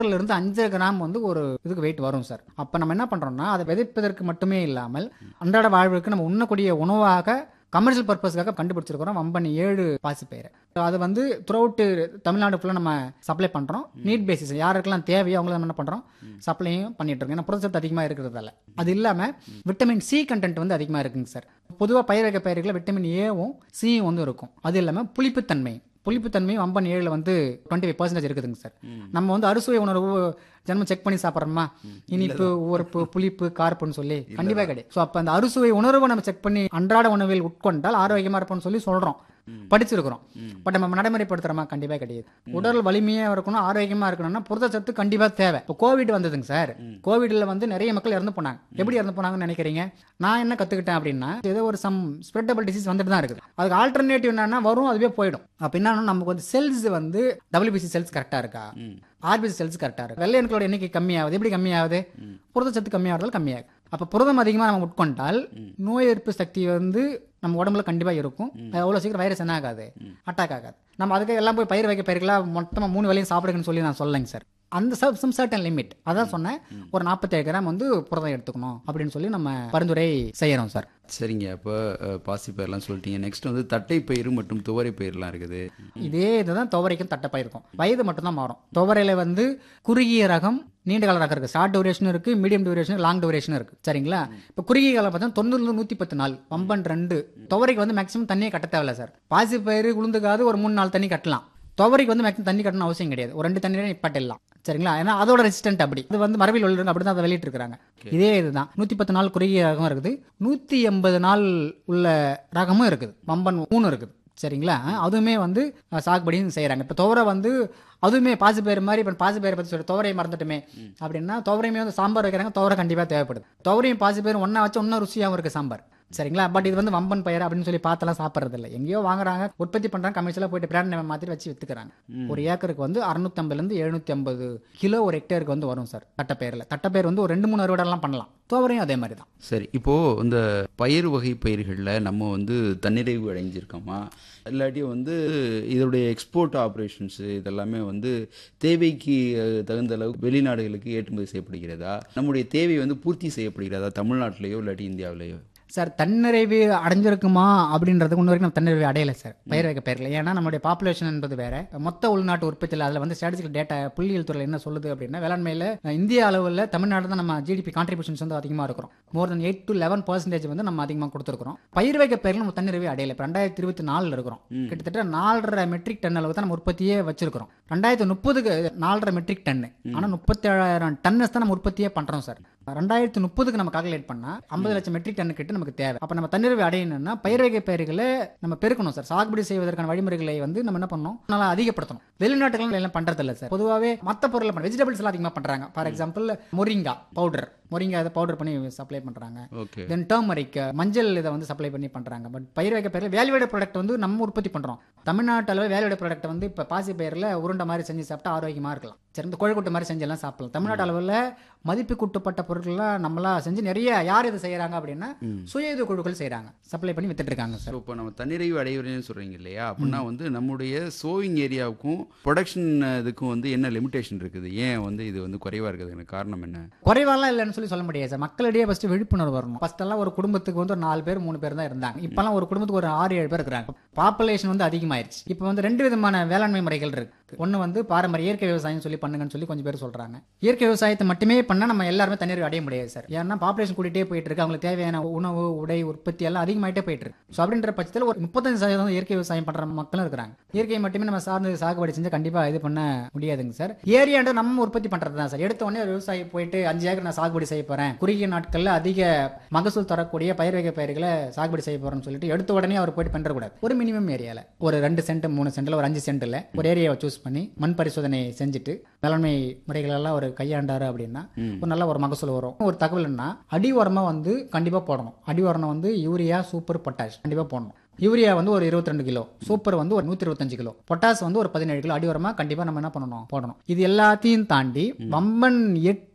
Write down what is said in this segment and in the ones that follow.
ல இருந்து அஞ்சரை கிராம் வந்து ஒரு இதுக்கு வெயிட் வரும் சார் அப்போ நம்ம என்ன பண்ணுறோம்னா அதை விதைப்பதற்கு மட்டுமே இல்லாமல் அன்றாட வாழ்வுக்கு நம்ம உண்ணக்கூடிய உணவாக கமர்ஷியல் பர்பஸ்க்காக கண்டுபிடிச்சிருக்கிறோம் வம்பன் ஏழு பாசிப்பயிரை அது வந்து த்ரூஅவுட் தமிழ்நாடு ஃபுல்லாக நம்ம சப்ளை பண்ணுறோம் நீட் பேசிஸ் யாருக்கெல்லாம் தேவையோ அவங்கள நம்ம என்ன பண்ணுறோம் சப்ளையும் பண்ணிட்டு இருக்கோம் ஏன்னா புரதச்சத்து அதிகமாக இருக்கிறதால அது இல்லாமல் விட்டமின் சி கண்டென்ட் வந்து அதிகமாக இருக்குங்க சார் பொதுவாக பயிர் வகை பயிர்களில் விட்டமின் ஏவும் சியும் வந்து இருக்கும் அது இல்லாமல் புளிப்புத்தன்மை புளிப்புத்தன்மை வம்பன் ஏழில் வந்து டுவெண்ட்டி ஃபைவ் பர்சன்டேஜ் இருக்குதுங்க சார் நம்ம வந்து அறுசுவை உணர்வு ஜென்மம் செக் பண்ணி சாப்பிட்றோமா இனிப்பு உரப்பு புளிப்பு கார்ப்புன்னு சொல்லி கண்டிப்பாக கிடையாது ஸோ அப்போ அந்த அறுசுவை உணர்வை நம்ம செக் பண்ணி அன்றாட உணவில் உட்கொண்டால் ஆரோக்கியமாக இருப்போம்னு சொல்லி சொல்கிறோம் படிச்சிருக்கிறோம் பட் நம்ம நடைமுறைப்படுத்துறோமா கண்டிப்பாக கிடையாது உடல் வலிமையாக இருக்கணும் ஆரோக்கியமாக இருக்கணும்னா புரதச்சத்து கண்டிப்பாக தேவை இப்போ கோவிட் வந்ததுங்க சார் கோவிட்ல வந்து நிறைய மக்கள் இறந்து போனாங்க எப்படி இறந்து போனாங்கன்னு நினைக்கிறீங்க நான் என்ன கற்றுக்கிட்டேன் அப்படின்னா ஏதோ ஒரு சம் ஸ்ப்ரெட்டபிள் டிசீஸ் வந்துட்டு தான் இருக்குது அதுக்கு ஆல்டர்னேட்டிவ் என்னன்னா வரும் அதுவே போயிடும் அப்போ என்னன்னா நமக்கு வந்து செல்ஸ் வந்து டபிள்யூபிசி செல்ஸ் கரெக்டாக இருக்கா ஆர்பிசி செல்ஸ் கரெக்டாக இருக்கு வெள்ளை அணுக்களோட எண்ணிக்கை கம்மியாகுது எப்படி கம்மியாகுது புரதச்சத்து கம்மியாகிறதால கம்மியாகுது அப்போ புரதம் அதிகமாக நம்ம உட்கொண்டால் நோய் எதிர்ப்பு சக்தி வந்து நம்ம உடம்புல கண்டிப்பாக இருக்கும் அது அவ்வளோ சீக்கிரம் வைரஸ் என்ன ஆகாது அட்டாக் ஆகாது நம்ம அதுக்கு எல்லாம் போய் பயிர் வைக்க பயிர்களாக மொத்தமாக மூணு வேலையும் சாப்பிடுங்கன்னு சொல்லி நான் சொல்லலைங்க சார் அந்த சம் சர்டன் லிமிட் அதான் சொன்னேன் ஒரு நாற்பத்தேழு கிராம் வந்து புரதம் எடுத்துக்கணும் அப்படின்னு சொல்லி நம்ம பரிந்துரை செய்யறோம் சார் சரிங்க அப்போ பாசிப்பயிரெலாம் சொல்லிட்டீங்க நெக்ஸ்ட் வந்து தட்டைப்பயிறு மற்றும் துவரை பயிரெலாம் இருக்குது இதே இதுதான் துவரைக்கும் தட்டப்பயிருக்கும் வயது மட்டும்தான் மாறும் துவரையில வந்து குறுகிய ரகம் நீண்ட கால ரகம் இருக்கு ஷார்ட் டியூரேஷன் இருக்கு மீடியம் டியூரேஷன் லாங் டியூரேஷன் இருக்கு சரிங்களா இப்போ குறுகிய காலம் பார்த்தா தொண்ணூறுல நூத்தி பத்து நாள் பம்பன் ரெண்டு துவரைக்கு வந்து மேக்ஸிமம் தண்ணியே கட்ட தேவையில்ல சார் பாசி பயிறு உளுந்துக்காது ஒரு மூணு நாள் தண்ணி கட்டலாம் துவரைக்கு வந்து மேக்ஸிமம் தண்ணி கட்டணும் அவசியம் கிடையாது ஒரு ரெண்டு தண்ணி நிப்பாட்டிடலாம் சரிங்களா ஏன்னா அதோட ரெசிஸ்டன்ட் அப்படி இது வந்து மரபில் உள்ளவங்க அப்படி தான் அதை வெளியிட்டு இருக்காங்க இதே இதுதான் நூத்தி பத்து நாள் குறுகிய ரகம் இருக்குது நூத்தி எண்பது நாள் உள்ள ரகமும் இருக்குது பம்பன் மூணு இருக்குது சரிங்களா அதுவுமே வந்து அஹ், சாகுபடியும் செய்கிறாங்க இப்போ துவரை வந்து அதுவுமே பாசிப்பயிறு மாதிரி இப்போ பாசிப்பயிரை பற்றி சொல்லி துவரையை மறந்துட்டுமே அப்படின்னா துவரையுமே வந்து சாம்பார் வைக்கிறாங்க துவரை கண்டிப்பாக தேவைப்படுது துவரையும் பாசிப்பயிரும் ஒன்றா வச்சு இன்னும் ருசியாகவும் இருக்குது சாம்பார் சரிங்களா பட் இது வந்து வம்பன் பயிர் அப்படின்னு சொல்லி பார்த்தெல்லாம் சாப்பிட்றது இல்லை எங்கேயோ வாங்குறாங்க உற்பத்தி பண்ணுறாங்க கமர்ஷியலாக போயிட்டு பிராண்ட் நேம் மாற்றி வச்சு வித்துக்கிறாங்க ஒரு ஏக்கருக்கு வந்து அறுநூத்தம்பதுலேருந்து எழுநூத்தி ஐம்பது கிலோ ஒரு ஹெக்டேருக்கு வந்து வரும் சார் தட்டப்பயிரில் தட்டப்பயிர் வந்து ஒரு ரெண்டு மூணு அறுவடைலாம் பண்ணலாம் துவரையும் அதே மாதிரி தான் சரி இப்போது இந்த பயிர் வகை பயிர்களில் நம்ம வந்து தன்னிறைவு அடைஞ்சிருக்கோமா இல்லாட்டி வந்து இதோடைய எக்ஸ்போர்ட் ஆப்ரேஷன்ஸு இதெல்லாமே வந்து தேவைக்கு அஹ், தகுந்த அளவு வெளிநாடுகளுக்கு ஏற்றுமதி செய்யப்படுகிறதா நம்முடைய தேவை வந்து பூர்த்தி செய்யப்படுகிறதா தமிழ்நாட்டிலேயோ இல்லாட்டி இந்தியாவிலேயோ சார் தன்னிறைவு அடைஞ்சிருக்குமா அப்படின்றது இன்ன வரைக்கும் நம்ம தன்னிறைவு அடையலை சார் பயிர் வைக்க பயிரில் ஏன்னா நம்மளுடைய பாப்புலேஷன் என்பது வேற மொத்த உள்நாட்டு உற்பத்தியில் அதில் வந்து ஸ்டாட்டிஸ்டிக்கல் டேட்டா புள்ளியியல் துறையில் என்ன சொல்லுது அப்படின்னா வேளாண்மையில் இந்திய அளவில் தமிழ்நாடு தான் நம்ம ஜிடிபி கான்ட்ரிபியூஷன்ஸ் வந்து அதிகமாக இருக்கிறோம் more than eight to eleven percentage வந்து நம்ம அதிகமாக கொடுத்துருக்கோம் பயிர் வைக்க பயிரில் நம்ம தன்னிறைவு அடையலை இப்போ ரெண்டாயிரத்தி இருபத்தி நாலில் இருக்கிறோம் கிட்டத்தட்ட நாலரை மெட்ரிக் டன் அளவு தான் நம்ம உற்பத்தியே வச்சிருக்கிறோம் ரெண்டாயிரத்தி முப்பதுக்கு நாலரை மெட்ரிக் டன்னு ஆனால் முப்பத்தேழாயிரம் டன்னஸ் தான் நம்ம உற்பத்தியே பண்ணுறோம் சார் ரெண்டாயிரத்தி முப்பதுக்கு நம்ம கால்குலேட் பண்ணா ஐம்பது லட்சம் மெட்ரிக் டன் கிட்ட நமக்கு தேவை அப்போ நம்ம தன்னிறைவு அடையணும்னா பயிர் வகை பயிர்களை நம்ம பெருக்கணும் சார் சாகுபடி செய்வதற்கான வழிமுறைகளை வந்து நம்ம என்ன பண்ணணும் நல்லா அதிகப்படுத்தணும் வெளிநாட்டுகள் எல்லாம் பண்றது இல்ல சார் பொதுவாகவே மற்ற பொருள் பண்ண வெஜிடபிள்ஸ் எல்லாம் அதிகமாக பண்றாங்க for example moringa powder moringa இதை பவுடர் பண்ணி சப்ளை பண்றாங்க ஓகே தென் டர்மரிக் மஞ்சள் இதை வந்து சப்ளை பண்ணி பண்றாங்க பட் பயிர் வைக்க பயிரில் வேல்யூட ப்ராடக்ட் வந்து நம்ம உற்பத்தி பண்றோம் தமிழ்நாட்டு அளவு வேல்யூட ப்ராடக்ட் வந்து இப்போ பாசி பயிரில் உருண்டை மாதிரி செஞ்சு சாப்பிட்டா ஆரோக்கியமா இருக்கலாம் சரி இந்த கொழுக்கட்டை மாதிரி செஞ்சு எல்லாம் சாப்பிடலாம் தமிழ்நாட்டு அளவில் மதிப்பு கூட்டப்பட்ட பொருட்கள்லாம் நம்மளா செஞ்சு நிறைய யார் இது செய்யறாங்க அப்படின்னா சுய இது குழுக்கள் செய்றாங்க சப்ளை பண்ணி வித்துட்டு இருக்காங்க சார் ஸோ இப்போ நம்ம தன்னிறைவு அடைவதுன்னு சொல்கிறீங்க இல்லையா அப்படின்னா வந்து நம்முடைய சோவிங் ஏரியாவுக்கும் ப்ரொடக்ஷன் இதுக்கும் வந்து என்ன லிமிடேஷன் இருக்குது ஏன் வந்து இது வந்து குறைவாக இருக்குது காரணம் என்ன குறைவாலாம் இல்லைன்னு சொல்லி சொல்ல முடியாது சார் மக்களிடையே ஃபர்ஸ்ட் விழிப்புணர்வு வரணும் ஃபர்ஸ்ட் எல்லாம் ஒரு குடும்பத்துக்கு வந்து ஒரு நாலு பேர் மூணு பேர் தான் இருந்தாங்க இப்பெல்லாம் ஒரு குடும்பத்துக்கு ஒரு ஆறு ஏழு பேர் இருக்கிறாங்க பாப்புலேஷன் வந்து அதிகமாயிருச்சு இப்போ வந்து ரெண்டு விதமான வேளாண்மை முறைகள் இருக்கு ஒன்று வந்து பாரம்பரிய இயற்கை விவசாயம் சொல்லி பண்ணுங்கன்னு சொல்லி கொஞ்சம் பேர் சொல்றாங்க இயற்கை விவசாயத்தை மட்டுமே பண்ணா நம்ம எல்லாருமே தண்ணீர் அடைய முடியாது சார் ஏன்னா பாப்புலேஷன் கூட்டிகிட்டே போயிட்டு இருக்கு அவங்களுக்கு தேவையான உணவு உடை உற்பத்தி எல்லாம் அதிகமாயிட்டே போயிட்டு இருக்கு ஸோ அப்படின்ற பட்சத்தில் ஒரு முப்பத்தஞ்சு சதவீதம் இயற்கை விவசாயம் பண்ற மக்களும் இருக்கிறாங்க இயற்கையை மட்டுமே நம்ம சார்ந்து சாகுபடி செஞ்சு கண்டிப்பா இது பண்ண முடியாதுங்க சார் ஏரியாண்டு நம்ம உற்பத்தி பண்றது தான் சார் எடுத்த உடனே ஒரு விவசாயி போயிட்டு அஞ்சு ஏக்கர் நான் சாகுபடி செய்ய போறேன் குறுகிய நாட்கள்ல அதிக மகசூல் தரக்கூடிய பயிர் வகை பயிர்களை சாகுபடி செய்ய போறேன்னு சொல்லிட்டு எடுத்த உடனே அவர் போயிட்டு பண்ணக்கூடாது ஒரு மினிமம் ஏரியால ஒரு ரெண்டு சென்ட் மூணு சென்ட்ல ஒரு அஞ்சு சென்ட்ல ஒரு ஏரியாவை சூஸ் பண்ணி மண் பரிசோதனை செஞ்சுட்டு வேளாண்மை முறைகள் எல்லாம் ஒரு கையாண்டாரு அப்படின்னா ஒரு நல்ல ஒரு மகசூல் வரும் ஒரு தகவல் என்ன அடி உரமா வந்து கண்டிப்பா போடணும் அடி உரம் வந்து யூரியா சூப்பர் பொட்டாஷ் கண்டிப்பா போடணும் யூரியா வந்து ஒரு 22 கிலோ சூப்பர் வந்து ஒரு நூத்தி இருபத்தஞ்சு கிலோ பொட்டாஸ் வந்து ஒரு பதினேழு கிலோ அடி உரமா கண்டிப்பா நம்ம என்ன பண்ணணும் போடணும் இது எல்லாத்தையும் தாண்டி வம்பன் எட்டு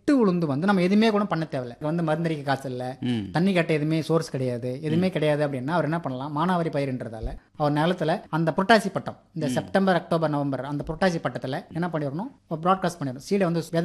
சிட்டு உளுந்து வந்து நம்ம எதுவுமே கூட பண்ண தேவையில்ல இது வந்து மருந்தடிக்க காசு இல்லை ம் தண்ணி கட்ட எதுவுமே சோர்ஸ் கிடையாது எதுவுமே கிடையாது அப்படின்னா அவர் என்ன பண்ணலாம் மானாவாரி பயிர்ன்றதால அவர் நிலத்துல அந்த புரட்டாசி பட்டம் இந்த செப்டம்பர் அக்டோபர் நவம்பர் அந்த புரட்டாசி பட்டத்துல என்ன பண்ணிடணும் ப்ராட்காஸ்ட் பண்ணிடணும் சீடை வந்து விதை